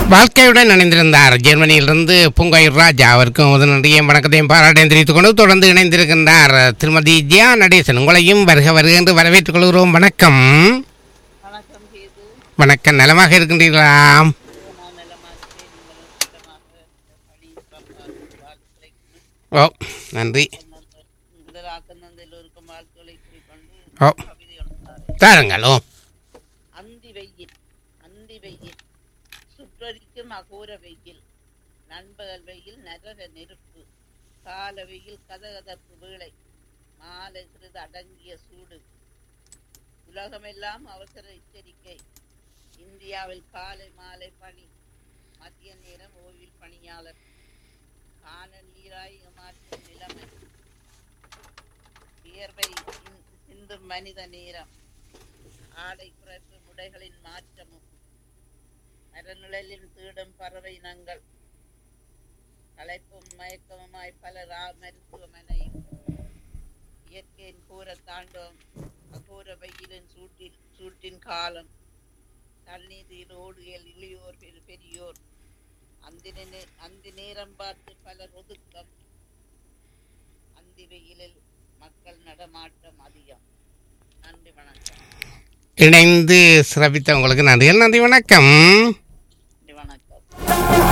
வாழ்க்கையுடன் இணைந்திருந்தார் ஜெர்மனியிலிருந்து பூங்காயூர் ராஜா அவருக்கும் உடனடியே வணக்கத்தையும் பாராட்டையும் தெரிவித்துக் கொண்டு தொடர்ந்து இணைந்திருக்கின்றார் திருமதி ஜியா நடேசன் உங்களையும் வருக வருக என்று வரவேற்றுக் கொள்கிறோம் வணக்கம் வணக்கம் கேது வணக்கம் நலமாக இருக்கின்றீர்களா நான் நலமாக நீங்களும் சுத்தமாக பணி சிறப்பாக வாழ்த்துக்களை ஓ நன்றி முதலாக்கம் தந்த எல்லோருக்கும் வாழ்த்துக்களை கூறிக்கொண்டு ஓ கவிதை எழுந்தார் தாருங்கள் ஓ அந்தி வெயில் அந்தி வெயில் சுற்றரிக்கும் அகோர வெயில் நண்பகல் வெயில் நரக நெருப்பு கால வெயில் கதகதப்பு வேளை மாலை சிறிது அடங்கிய சூடு உலகமெல்லாம் அவசர எச்சரிக்கை இந்தியாவில் காலை மாலை பணி மதிய நேரம் ஓய்வில் பணியாளர் காணல் நீராய் மாற்றும் நிலைமை வியர்வை சிந்- சிந்தும் மனித நேரம் ஆடை குறைப்பு முடைகளின் மாற்றமும் மரநிழலில் தேடும் பறவை இனங்கள் களைப்பும் மயக்கமுமாய் பலரா மருத்துவமனையும் இயற்கையின் கூற தாண்டவம் அகோர வெயிலின் சூட்டில் சூட்டின் காலம் தண்ணீரில் ஓடுகையில் இளையோர் பெரு- பெரியோர் அந்தி நே- அந்தி நேரம் பார்த்து பலர் ஒதுக்கம் அந்தி வெயிலில் மக்கள் நடமாட்டம் அதிகம் நன்றி வணக்கம் இணைந்து சிறப்பித்த உங்களுக்கு நன்றிகள் நன்றி வணக்கம்